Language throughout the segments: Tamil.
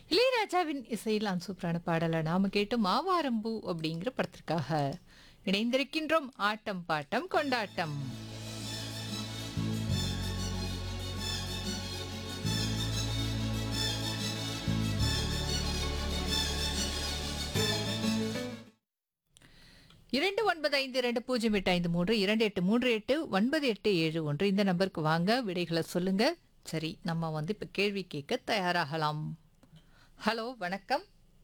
இளையராஜாவின் இசையில் சூப்பரான பாடலை நாம கேட்டு மாவாரம்பூ அப்படிங்கிற படத்திற்காக இணைந்திருக்கின்றோம் ஆட்டம் பாட்டம் கொண்டாட்டம் இரண்டு ஒன்பது ஐந்து இரண்டு பூஜ்ஜியம் எட்டு ஐந்து மூன்று இரண்டு எட்டு மூன்று எட்டு ஒன்பது எட்டு ஏழு ஒன்று இந்த நம்பருக்கு வாங்க விடைகளை சொல்லுங்க சரி நம்ம வந்து இப்ப கேள்வி கேட்க தயாராகலாம் ஹலோ வணக்கம்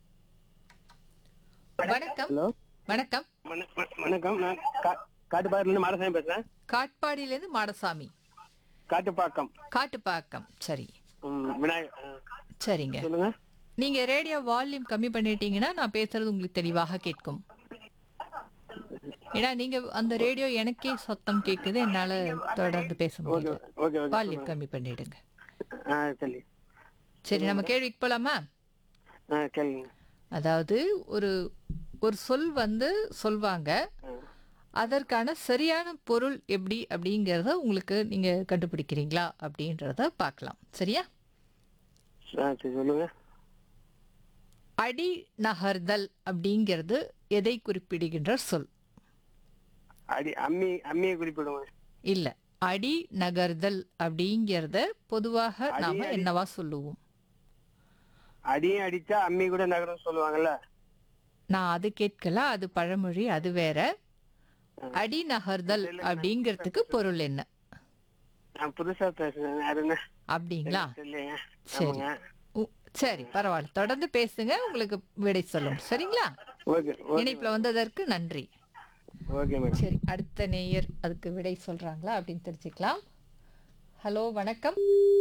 வணக்கம் ஹலோ வணக்கம் வண- வண- வணக்கம் நான் கா- காட்டுப்பாக்கத்துலேருந்து மாடசாமி பேசுறேன் காட்பாடியிலேருந்து மாடசாமி காட்டுப்பாக்கம் காட்டுப்பாக்கம் சரி ம், விநாயகர் ஆ, சரிங்க சொல்லுங்க நீங்க ரேடியோ வால்யூம் கம்மி பண்ணிட்டீங்கன்னா நான் பேசுறது உங்களுக்கு தெளிவாக கேட்கும் ஏன்னா நீங்க அந்த ரேடியோ எனக்கே சத்தம் கேக்குது என்னால தொடர்ந்து பேச ஓகே முடியல ஓகே ஓகே வால்யூம் கம்மி பண்ணிடுங்க ஆ சரி சரி நம்ம கேள்விக்கு போலாமா ஆ கேளுங்க அதாவது ஒரு ஒரு சொல் வந்து சொல்வாங்க ஆ. அதற்கான சரியான பொருள் எப்படி அப்படிங்கிறத உங்களுக்கு நீங்க கண்டுபிடிக்கிறீங்களா அப்படின்றத பார்க்கலாம் சரியா ஆ சரி சொல்லுங்க அடி நகர்தல் அப்படிங்கிறது எதை குறிப்பிடுகின்ற சொல் அடி அம்மி அம்மியை குறிப்பிடுங்க இல்ல அடி நகர்தல் அப்படிங்கிறத பொதுவாக அடி, நாம அடி. என்னவா சொல்லுவோம் அடியும் அடிச்சா அம்மி கூட நகரம் சொல்லுவாங்கல்ல நான் அது கேட்கல அது பழமொழி அது வேற அடி நகர்தல் அப்படிங்கிறதுக்கு பொருள் என்ன நான் புதுசா பேசுறேன் யாரு என்ன அப்படிங்களா தெரியலைங்க சரி ஆமாங்க உ- சரி பரவாயில்ல தொடர்ந்து பேசுங்க உங்களுக்கு விடை சொல்லும் சரிங்களா ஓகே ஓகே இணைப்புல வந்ததற்கு நன்றி ஓகே மேடம் சரி அடுத்த நேயர் அதுக்கு விடை சொல்றாங்களா அப்படின்னு தெரிஞ்சுக்கலாம் ஹலோ வணக்கம்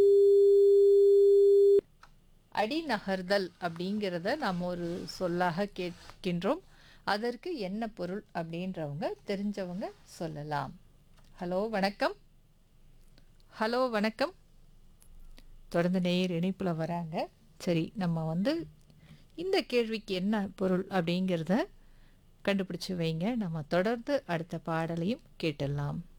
அடி நகர்தல் அப்படிங்கிறத நாம் ஒரு சொல்லாக கேட்கின்றோம் அதற்கு என்ன பொருள் அப்படின்றவங்க தெரிஞ்சவங்க சொல்லலாம் ஹலோ வணக்கம் ஹலோ வணக்கம் தொடர்ந்து நேயர் இணைப்பில் வராங்க சரி நம்ம வந்து இந்த கேள்விக்கு என்ன பொருள் அப்படிங்கிறத கண்டுபிடிச்சு வைங்க நம்ம தொடர்ந்து அடுத்த பாடலையும் கேட்டுடலாம்